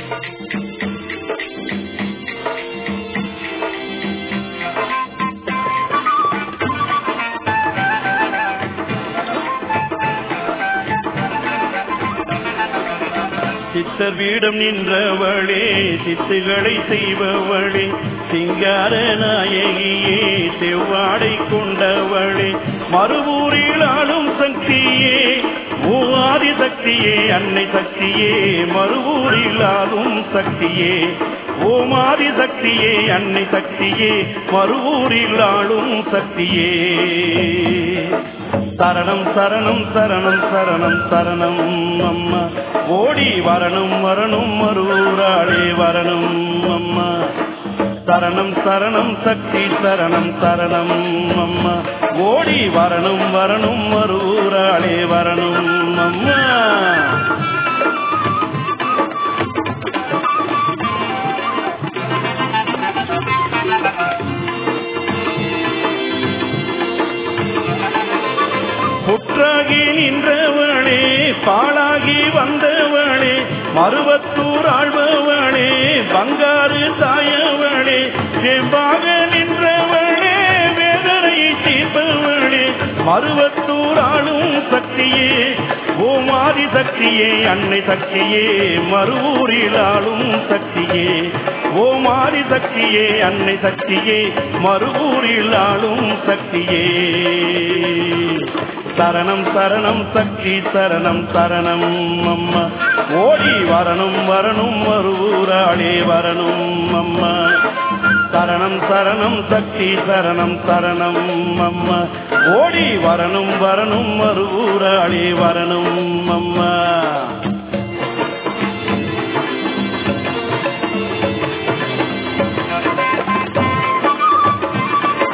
சித்தர் வீடம் நின்றவளே சித்துகளை செய்பவளே சிங்கார நாயகியே செவ்வாடை கொண்டவளே மறுவூரில் ஆளும் சக்தியே மூவாதி சக்தியே அன்னை சக்தியே மறுவூரில் ஆளும் சக்தியே ஓமாதி சக்தியே அன்னை சக்தியே மறுவூரில் ஆளும் சக்தியே சரணம் சரணம் சரணம் சரணம் சரணம் அம்மா ஓடி வரணும் வரணும் மறுவூராளே வரணும் அம்மா சரணம் சரணம் சக்தி சரணம் சரணம் அம்மா ஓடி வரணும் வரணும் மறுவூராளே வரணும் அம்மா புற்றாகி நின்றவளே பாழாகி வந்தவளே மருவத்தூர் ஆழ்பவளே பங்காறு தாயவளே செம்பாக நின்றவளே வேதனையை தீர்ப்பவளே மருவத்தூர் ஆளும் சக்தியே ஓமாதி சக்தியே அன்னை சக்தியே மறுவூரில் ஆளும் சக்தியே ஓமாதி சக்தியே அன்னை சக்தியே மறுவூரில் ஆளும் சக்தியே சரணம் சரணம் சக்தி சரணம் சரணம் அம்மா ஓடி வரணும் வரணும் மறுவூராளே வரணும் அம்மா சரணம் சரணம் சக்தி சரணம் சரணம் அம்மா ஓடி வரணும் வரணும் மறுவூராளே வரணும் அம்மா